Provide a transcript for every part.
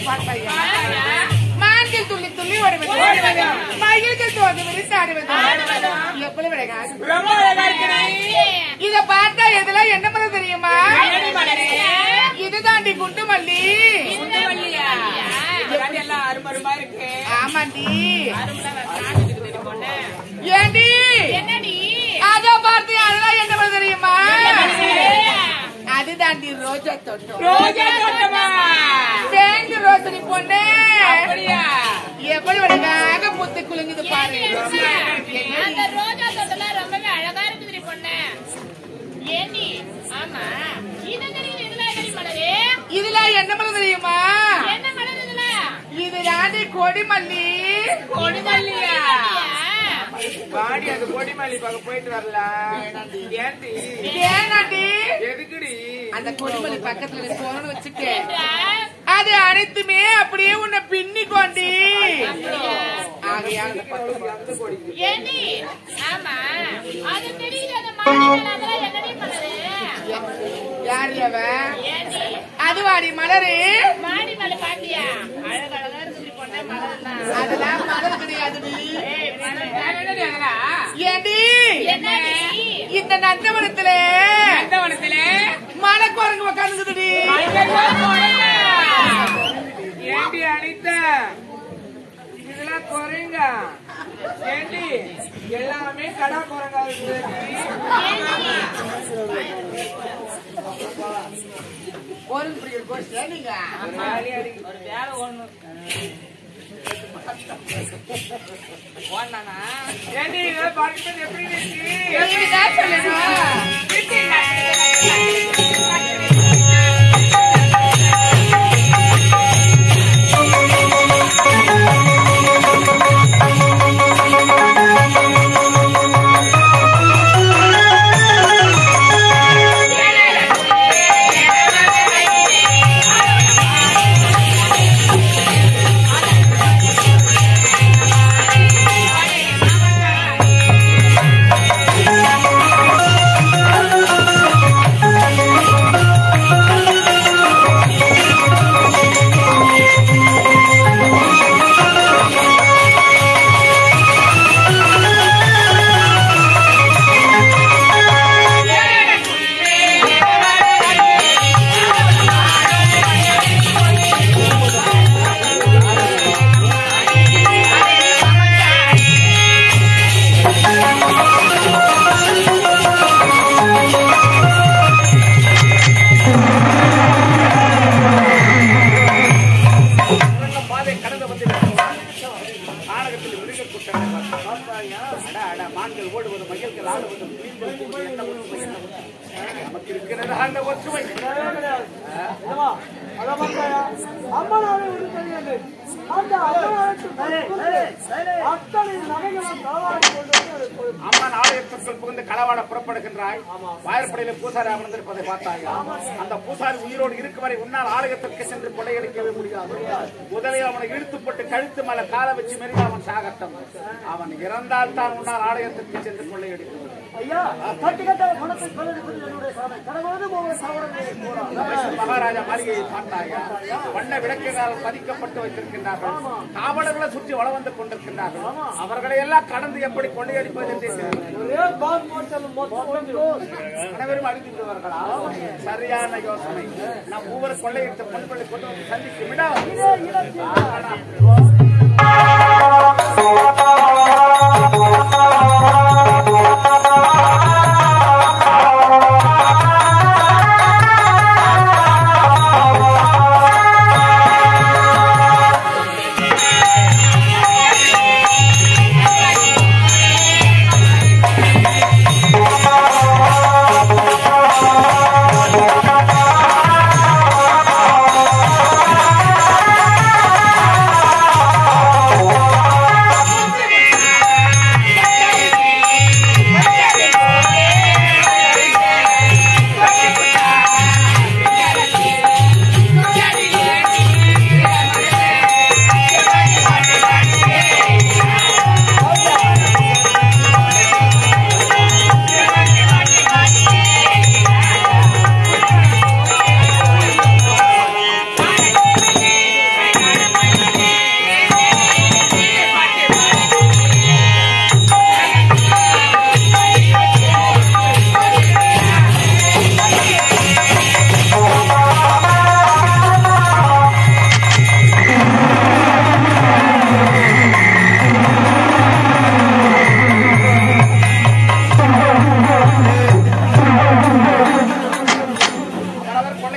பார்த்தாயா மான்கள் துள்ளி துள்ளி ஓடுவது மயில்கள் தோது விரித்து ஆடுவது எவ்வளவு அழகா ரொம்ப அழகா இருக்கிறே இத பார்த்தா இதெல்லாம் என்ன மரம் தெரியுமா என்னடி மலரே? இது தாண்டி குண்டு மல்லி குண்டு மல்லியா இதெல்லாம் எல்லாம் அருமருமா இருக்கு ஆமாண்டி அரும்புல சாப்பிட்டுட்டு தெரியும் பொண்ணு. ஏண்டி என்னடி அத பார்த்து அதெல்லாம் என்ன மரம் தெரியுமா அது தாண்டி ரோஜா தோட்டம் ரோஜா தோட்டமா சேர்ந்து ரோசனி பொண்ணு அப்படியா எவ்வளவு அழகாக புத்து குலுங்குது பாரு அந்த ரோஜா தோட்டம்லாம் ரொம்பவே அழகா இருக்குது பொண்ணு ஏண்டி ஆமா இது தெரியுது இதுல என்னடி மலரே இதுல என்ன மரம் தெரியுமா என்ன மலர் இதுல இது தாண்டி கொடிமல்லி கொடிமல்லியா வாடி அது கொடிமல்லி பக்கம் போயிட்டு வரலாம் ஏன்டி ஏனாண்டி எதுக்குடி அந்த கொடிமல்லி பக்கத்துல நீ போனு வச்சுக்க ஏண்டா? அது அனைத்துமே அப்படியே உன்னை பின்னி கொண்டி ஆகையால் அந்த பக்கம் அந்த கொடிக்கு ஏண்டி ஆமா அது தெரியுது அந்த மலர் அதெல்லாம் என்னடி மலரு யார் அவ ஏண்டி அதுவாடி மலரு மாடி மேல பாத்தியா அழகழகா இருக்குது பொண்ணு மலர் தான் அதெல்லாம் மலர் கிடையாதுடி என்னடி அதெல்லாம்? ஏண்டி என்னடி இந்த நந்தவனத்துல எந்த வனத்திலே? மலைக்குரங்கு உக்காந்துதுடி ஐயையோ, கொடையா. ஏண்டி அனிதா இதெல்லாம் குறைங்க ஏண்டி எல்லாமே கடா குரங்கா இருக்குது ஒரு பிரிவு கோஷ்டி நீங்க ஒரு வேலை ஒண்ணு ஓடனானா? ஏண்டி இதெல்லாம் பார்க்கும்போது எப்படி இருக்கு எப்படிதான் சொல்லணும் பாதை கடந்து வந்து ஆனகத்தில் மிருக கூட்டங்கள் பார்த்தாயா? அட, அட, மான்கள் ஓடுவது மயில்கள் ஆடுவது மீன்கள் கூடுவது, என்ன ஒற்றுமை, என்ன ஒற்றுமை? நமக்கு இருக்கிறது அந்த ஒற்றுமை அம்மனாலே உடுத்தது அந்த அம்மனாலே அத்தனை நகைகளும் களவாடி கொண்டு வந்து அதை கொடு- அம்மன் ஆலயத்திற்குள் புகுந்து களவாட புறப்படுகின்றாய் வாயற்படையில பூசாரி அமர்ந்திருப்பதை பார்த்தாயா அந்த பூசாரி உயிரோடு இருக்கும் வரை உன்னால் ஆலயத்திற்கு சென்று கொள்ளையடிக்கவே முடியாது முதலில் அவனை இழுத்து போட்டு கழுத்து மேல கால வச்சு மெருக அவன் சாகட்டும் அவன் இறந்தால் தான் உன்னால் ஆலயத்திற்கு சென்று கொள்ளையடிக்க முடியும் ஐயா கட்டு கட்ட பணத்தை கொள்ளடிப்பது என்னுடைய சாதனை கடவுளது போக சாவடமே போறான் மகாராஜா மாளிகையை பார்த்தாயா வண்ண விளக்குகளால் பதிக்கப்பட்டு வைத்திருக்கின்றார்கள் காவலர்களை சுற்றி வள வந்து கொண்டிருக்கின்றார்கள் அவர்களை எல்லாம் கடந்து எப்படி கொள்ளையடிப்பது என்றே தெரியவில்லை. ஒரே பால் போட்டாலும் மொத்தம் ஒன்றும் அனைவரும் அழிந்து விடுவார்களா சரியான யோசனை நம் ஒவ்வொரு கொள்ளையிட்ட பொண்களை கொண்டு வந்து சந்திக்கும் இடம் ஆ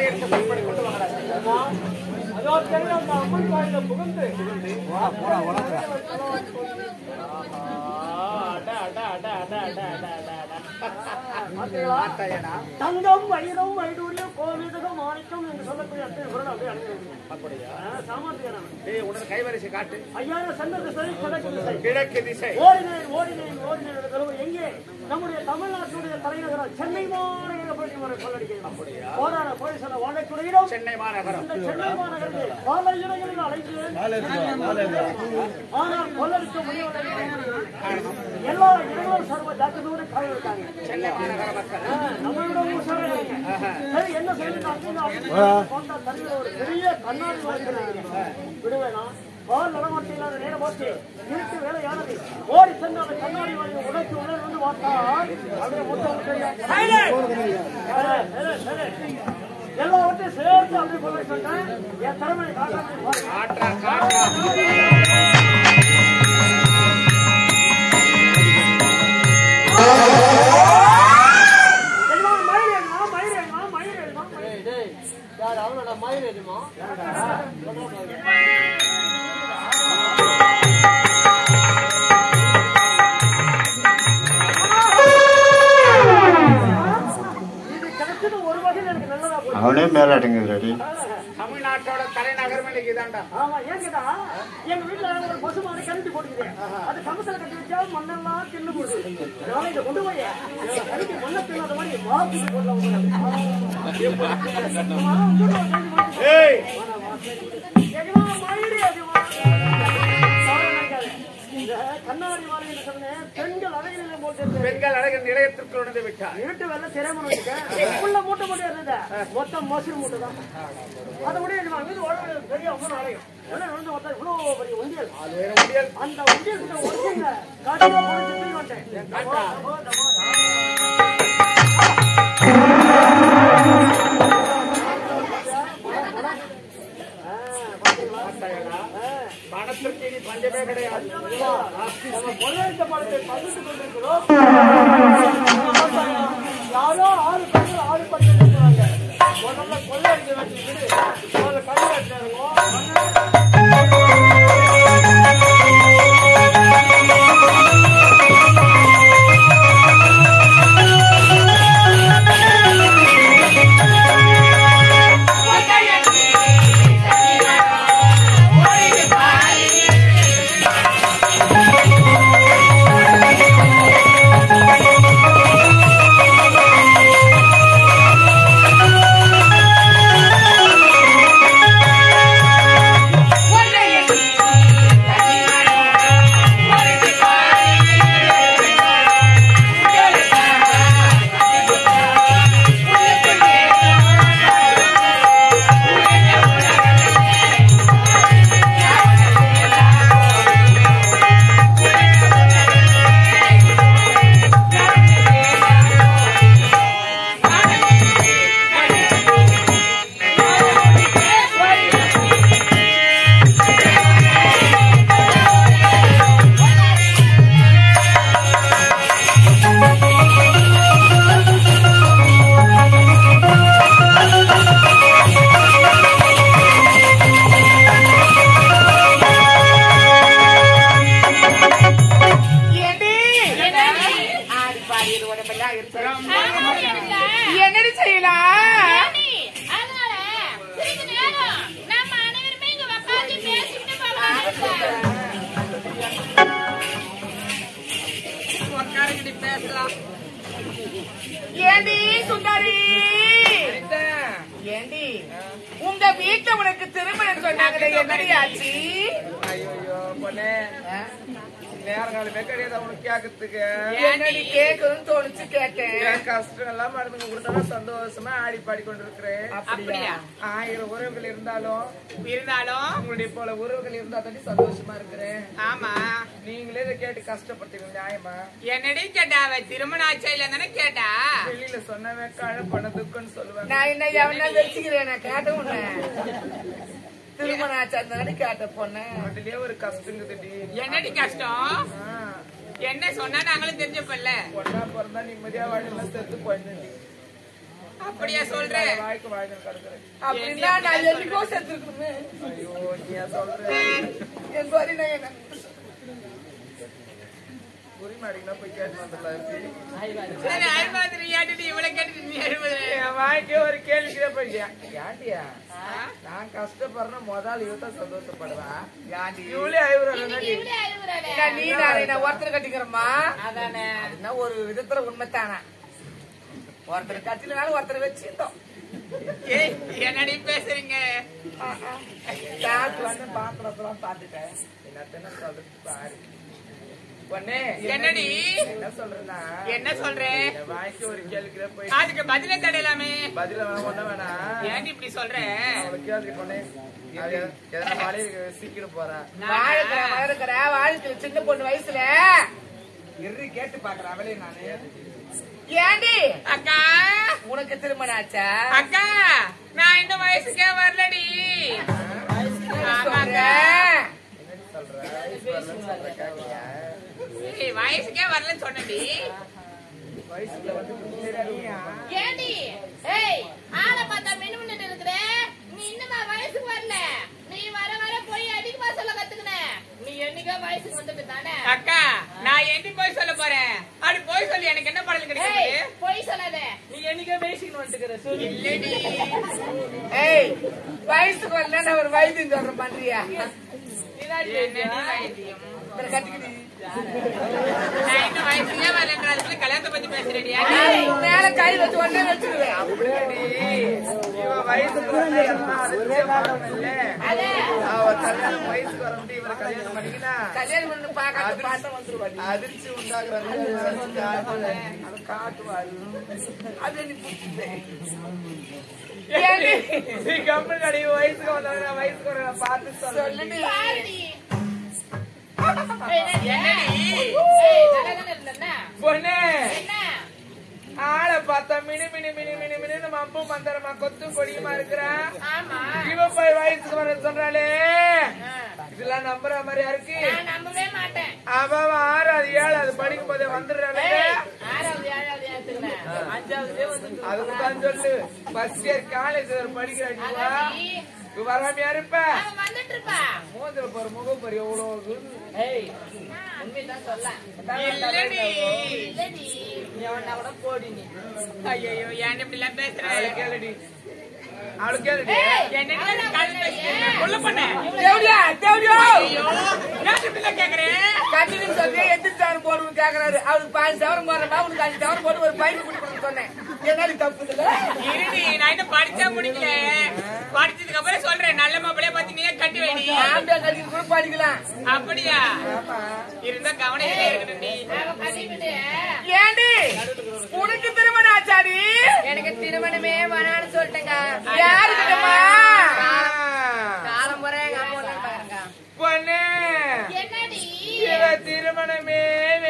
எடுத்து பயன்படுத்தி கொண்டு வாங்கடா. அதோ தெரியும் அந்த அம்மன் கோயில புகுந்து அடா, அடா, அடா, அடா, அடா, அடா, அடா, அடா. ஆத்தாயடா. தங்கம் வைரம் வைடூரியம் கோவிதகம் மாணிக்கம் என்று சொல்லக்கூடிய அத்தனை பொருள் அப்படியே அணிஞ்சிருக்கு. அப்படியா? ஆ, சாமர்த்தியம் டேய், உனது கைவரிசை காட்டு ஐயாயிரம் சந்த திசை கிழக்கு திசை கிழக்கு திசை ஓடினேன் ஓடினேன் ஓடினேன் என்ற தடவை எங்கே நம்முடைய தமிழ்நாட்டுடைய தலைநகரம் சென்னை மாநகர பள்ளிமறை கொள்ளடிக்கிறோம் போராட போலீசார வாழக்கூடியோம் சென்னை மாநகரம் இந்த சென்னை மாநகரத்தில் பல இடங்களில் அழைக்கிறேன் ஆனால் கொள்ளடிக்க முடியவில்லை எல்லா இடங்களும் சர்வ ஜாக்கிரதையோடு காவல் இருக்காங்க சென்னை மாநகர மக்கள் நம்மளோட உஷாராக சரி என்ன செய்யணும் கொண்ட தருகிற ஒரு பெரிய கண்ணாடி வாங்கிக்கிறேன் விடுவேனா பால் நடமாட்டம் இல்லாத நேரம் பார்த்து இருட்டு வேலையானது ஓடி சென்று அந்த கண்ணாடி வாங்கி உடைத்து உடல் வந்து பார்த்தால் அதில் மொத்தம் எல்லாவற்றையும் சேர்த்து அப்படி கொள்ள சொன்னேன் என் திறமையை காட்டாமல் காற்றா காற்றா எல்லாம் மயிரேமா மயிரேமா மயிரேமா யார் அவனோட மயிரேமா இது கிடைச்சது ஒரு வகையில் எனக்கு நல்லதா போச்சு அவனே மேலாட்டுங்க ரெடி தமிழ்நாட்டோட தலைநகரம் இன்னைக்கு இதாண்டா ஆமா ஏன் கேட்டா எங்க வீட்டுல ஒரு பசு மாடு கரண்டி போட்டுக்குது அது கமத்துல கட்டி வச்சா மண்ணெல்லாம் தின்னு போடுது நாளை இதை கொண்டு போய் கரண்டி மண்ணை தின்னாத மாதிரி மாத்தி போடலாம் ஏய் எஜமா மயிறு எஜமா சாரி நினைக்காத. இந்த கண்ணாடி மாதிரி சொன்னேன் பெண்கள் அழகில போட்டு பெண்கள் அழகின் நிலையத்திற்கு நுழைந்து விட்டார் இருட்டு வெள்ள சிரமம் வச்சுக்கேன் உள்ள மூட்டை மூட்டை இருந்தது மொத்தம் மசூர் மூட்டை தான் அதை விட எஜமா மீது உடம்பு பெரிய அம்மன் ஆலயம் உடனே வந்து மொத்தம் இவ்வளவு பெரிய உண்டியல் அது வேற முடியல் அந்த உண்டியல் கிட்ட ஒருத்தங்க காட்டில போட்டு திரும்பி வந்துட்டேன் பணத்திற்கு இனி பஞ்சமே கிடையாது நம்ம கொள்ளையடித்த பணத்தை பகிர்ந்து கொண்டிருக்கிறோம் யாரோ ஆறு பேர் ஆறு பட்டு இருக்கிறாங்க முதல்ல கொள்ளையடிக்க வச்சுக்கிட்டு முதல்ல கல்வி வச்சாருங்க ஏண்டி? ஆடி பாடி இது உடம்பெல்லாம் இருக்கிறோம். என்னடி செய்யலாம் ஏண்டி, அதனால சிறிது நேரம் நம்ம அனைவருமே இங்க உட்கார்ந்து பேசிக்கிட்டு போகலாம் உட்காருங்கடி பேசலாம் ஏண்டி சுந்தரி ஏண்டி உங்க வீட்டுல உனக்கு திருமணம் சொன்னாங்களே என்னடி ஆச்சு ஐயோ பொண்ணே நேரங்காலமே கிடையாது அவனுக்கு கேட்கறதுக்கு என்னடி கேட்கணும்னு தோணுச்சு கேட்டேன் என் கஷ்டம் எல்லாம் மருந்து கொடுத்தா சந்தோஷமா ஆடி பாடி கொண்டிருக்கிறேன் அப்படியா ஆயிரம் உறவுகள் இருந்தாலும் இருந்தாலும் உங்களுடைய போல உறவுகள் இருந்தா தாண்டி சந்தோஷமா இருக்கிறேன் ஆமா நீங்களே இதை கேட்டு கஷ்டப்பட்டீங்க நியாயமா என்னடி கேட்டா அவ திருமணம் ஆச்சா இல்ல கேட்டா வெளியில சொன்னவன் கழ பண்ண துக்கம்னு சொல்லுவாங்க நான் என்ன எவனா வச்சுக்கிறேன் நான் கேட்ட உன்ன திருமணம் ஆச்சா தானே கேட்ட பொண்ணு அதுலயே ஒரு கஷ்டங்குதுடி என்னடி கஷ்டம் ஆ, என்ன சொன்னா நாங்களும் தெரிஞ்சப்பல்ல பொண்ணா பிறந்தா நிம்மதியா வாழலாம் செத்து போயிடுடி அப்படியா சொல்றேன் வாய்க்கு வாய்க்கு கிடக்குறேன் அப்படின்னா நான் என்னைக்கோ செத்துருக்கணுமே ஐயோ நீ ஏன் சொல்ற என் வரி நான் என்ன உரிமை அடிக்கணும் போய் கேட்டு வந்துடலாம் சரி அழுவாதிரி ஏன்டி இவ்வளவு கேட்டு நீ அழுவுது என் வாய்க்கே ஒரு கேள்வி கேட்ப ஏண்டியா நான் கஷ்டப்படுறேன் முதல் இவதான் சந்தோஷப்படுவேன் யாண்டி இவளே ஐவரம் இன்னைக்கு இவளே அழுகுறாளே. நான் நீ நானே நான் ஒருத்தர் கட்டிக்கிறேம்மா அதானே. அதுனா ஒரு விதத்துல உண்மைத்தானே ஒருத்தர் கட்டினாலும் ஒருத்தர் வச்சிருந்தோம் ஏய் என்னடி பேசுறீங்க காத்து வந்து பாத்திரத்தெல்லாம் பார்த்துட்டேன் என்னத்தன சொல்றது பாரு பொண்ணே என்னடி என்ன சொல்றேன்னா என்ன சொல்ற என் வாய்க்கு ஒரு கேள்வி கேட்க போய் அதுக்கு பதிலே தடையலாமே பதில வேணாம் ஒண்ணு வேணாம் ஏன்டி இப்படி சொல்ற அவளை கேள்வி பொண்ணே அது எதனா மலையில சிக்கிட்டு போறா வாழுக்கிற வளர்க்கிற வாழ்க்கை சின்ன பொண்ணு வயசுல இரு கேட்டு பாக்குறேன் அவளே நானு ஏண்டி அக்கா உனக்கு திருமணம் ஆச்சா அக்கா நான் இந்த வயசுக்கே வரலடி ஆமாக்கா என்னடி சொல்ற வயசு வரலன்னு சொல்ற கேட்டியா? ஏய், வயசுக்கே வரலன்னு சொன்னடி வயசுல வந்து தெரியாதியா? ஏண்டி? ஏய், ஆளை பார்த்தா மினுமினுட்டு இருக்குற. நீ இன்னுமா வயசுக்கு வரல நீ வர வர போய் அதிகமா சொல்ல கத்துக்கின நீ என்னைக்கோ வயசுக்கு வந்துட்டு தானே அக்கா நான் எண்டி போய் சொல்ல போறேன் அப்படி போய் சொல்லி எனக்கு என்ன படல் ஏய், கிடைக்குது பொய் சொல்லாத நீ என்னைக்கே பேசிக்கணும் வந்துக்கிற சொல்லு இல்லடி ஏய் வயசுக்கு வரல நான் ஒரு வயது சொல்ற பண்றியா என்னடி வைத்தியம்? இத்தனை கட்டிக்கிட்டு நான் இன்னும் வயசுலயே வரலன்றதுக்குள்ள கல்யாணத்தை பத்தி பேசுறேடியா ஏய், மேல கை வச்சு உடனே வச்சிருவேன் அப்படியாடி இவன் வயசுக்கு வந்தா எல்லாம் அதிர்ச்சியா பார்க்கணும் இல்ல? அதே அவ கல்யாணம் வயசுக்கு வரமுடி இவரை கல்யாணம் பண்ணிக்கினா கல்யாணம் பண்ணி பார்க்காத பாட்டம் வந்துருவாடி அதிர்ச்சி உண்டாக்குறாங்க அது காட்டுவாரு அது நீ புடிச்சுது. ஏண்டி? நீ கம்மல் அடி வயசுக்கு வந்தவங்க வயசுக்கு வரவங்க பார்த்து சொல்லு சொல்லுடி பாருடி ஏய், என்னடி? என்னடி? ஏய், நல்லாதானே இருந்தேன்னா? பொண்ணு என்ன ஆளை பார்த்தா mini mini mini mini mini நம்ம அம்பு மந்தரமா கொத்தும் கொடியுமா இருக்கிறான் ஆமா இவ போய் வயசுக்கு வர சொல்றாளே ஆ. இதெல்லாம் நம்புற மாதிரியா இருக்கு நான் நம்பவே மாட்டேன் அவ அவ ஆறாவது ஏழாவது படிக்கும் போதே வந்துடுறாளே ஏய், ஆறாவது ஏழாவது ஏத்துக்கிறேன் அஞ்சாவதுலயே வந்து அதுக்கு தான் சொல்லு ஃபர்ஸ்ட் இயர் காலேஜ் படிக்கிறாடி அதாடி. இவ வராமையா இருப்ப அவன் வந்துட்டு இருப்பா மூஞ்சில போற முகம் பாரு எவ்வளவு ஏய் உண்மைதான் சொல்ல இல்லடி இல்லடி நீ அவனா கூட போடி நீ ஐயோ ஏன் இப்படி எல்லாம் பேசுற அவளை கேளுடி அவளை கேளுடி என்னடி கால் பேசுறேன் உள்ள பண்ண தேவடியா தேவடியோ ஐயோ ஏன் இப்படி எல்லாம் கேக்குறேன் கட்டின்னு சொல்லி எந்திரிச்சாரு போடுன்னு கேக்குறாரு அவருக்கு பாஞ்சு சவரம் போடுறா உனக்கு அஞ்சு சவரம் போட்டு ஒரு பைக்கு குடிக்கணும்னு சொன்னேன் என்னடி தப்பு இல்ல இருடி நான் இன்னும் படிச்சா முடிக்கல படிச்சதுக்கு அப்புறம் சொல்றேன் நல்ல மாப்பிளைய பத்தி நீயே கட்டி வைடி ஆம்பியா கட்டிட்டு கூட படிக்கலாம் அப்படியா இருந்தா கவனம் இருக்கணும் நீ அவன் கட்டிக்கிட்டு ஏண்டி உனக்கு திருமணம் ஆச்சாடி எனக்கு திருமணமே வேணான்னு சொல்லிட்டேங்க யாருக்குமா காலம் முறை எங்க அம்மா ஒண்ணு பாருங்க பொண்ணு என்னடி இவ திருமணமே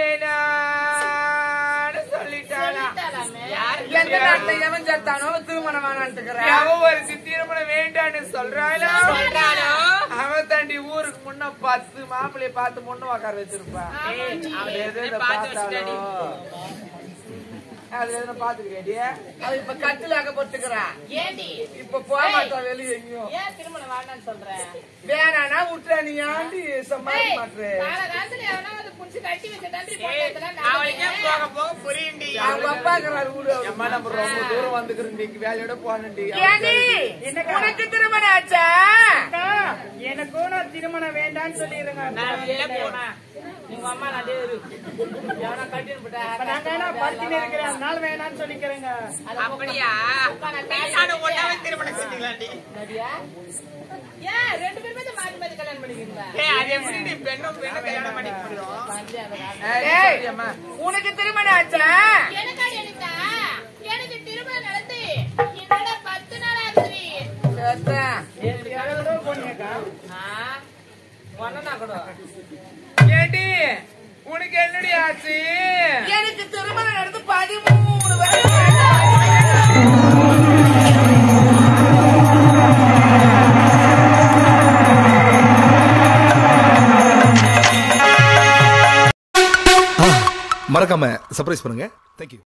வேணான்னு சொல்லிட்டாளா சொல்லிட்டாலாமே. எந்த நாட்டுல எவன் செத்தானோ அவன் திருமணம் வேணான்ட்டுக்கிறான் அவ ஒரு திருமணம் வேண்டான்னு சொல்றாளா சொல்றாளோ அவன் தாண்டி ஊருக்கு முன்ன பத்து மாப்பிள்ளைய பார்த்து முன்ன உக்கார வச்சிருப்பான் ஆமாண்டி. அது எது எதை பார்த்து வச்சுட்டாடி. பார்த்தாலும் அது எதுனா பாத்துக்கிறியாடி அவ இப்ப கட்டிலாக போட்டுக்கிறான் ஏண்டி இப்ப போக மாட்டான் வெளியே எங்கேயும் ஏன் திருமணம் வேணான்னு சொல்ற வேணானா விட்டுறா நீ ஆண்டி சமாளி ஏய், மாட்டுற காலகாலத்துல எவனா வந்து புடிச்சு கட்டி வச்ச தம்பி ஏய், போட்டதெல்லாம் அவளுக்கே நடக்குது. போக போக புரியுண்டி அவங்க அப்பாக்குறாரு வீடு அவருக்கு. அம்மா நம்ம ரொம்ப தூரம் வந்துக்கிறோம் நீங்க வேலையோட போனண்டி ஏண்டி உனக்கு திருமணம் ஆச்சா எனக்கும் நான் திருமணம் வேண்டாம்னு சொல்லிடுங்க நல்ல பொண்ணு. உங்க அம்மா நடுவே இரு. எவனா கட்டின்னு போட்டா, நாங்க என்ன படுத்துன்னு இருக்கிறேன் அதனால வேணாம்னு சொல்லிக்கிறேங்க அப்படியா நானும் ஒன்னாவே திருமணம் செஞ்சுக்கலாண்டி நடியா? ஏன் ரெண்டு பேருமே தான் மாத்தி மாத்தி கல்யாணம் பண்ணிக்கிறீங்களா? ஏய் அது எப்படி நீ பெண்ணும் பெண்ணும் கல்யாணம் பண்ணிக்க முடியும் வந்து அந்த காலம். ஏய், உனக்கு திருமணம் ஆச்சா எனக்காடி எனக்கா? எனக்கு திருமணம் நடந்து இதோட பத்து நாள் ஆகுதுடி. செத்தேன். ஆ, ஒண்ணுனா கூட. ஏண்டி உனக்கு என்னடி ஆச்சு எனக்கு திருமணம் நடந்து பதிமூணு வருஷம் மறக்காம சர்ப்ரைஸ் பண்ணுங்க தேங்க்யூ